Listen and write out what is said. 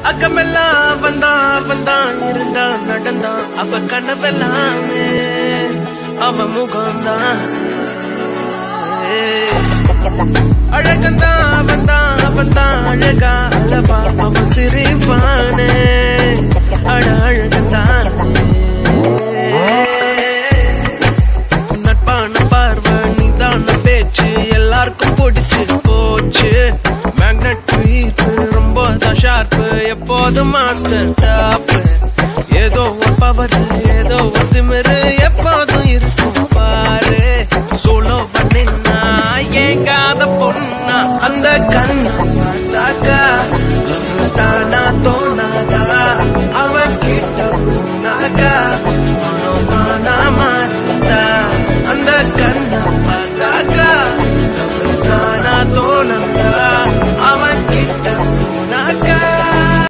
அக்கமெல்லாம் வந்தான் வந்தான் இருந்தான் நடந்தான் அவ கனவெல்லாமே அவ முகம்தான் அழகந்தான் அவன்தான் அவன்தான் அழகா அழவா அவ சிரிப்பானே அழ அழகந்தான் நட்பான பார்வை நீதான பேச்சு எல்லாருக்கும் பிடிச்சு போச்சு மேக்னெட் ஈர்ப்பு ரொம்ப தான் ஷார்ப்பு எப்போதும் மாஸ்டர் டாப் ஏதோ ஒரு பவர் ஏதோ ஒரு திமிரு எப்போதும் இருக்கும் பாரு சோலோ பண்ணினா ஏங்காத பொண்ணா அந்த கண்ணு பார்த்தாக்கா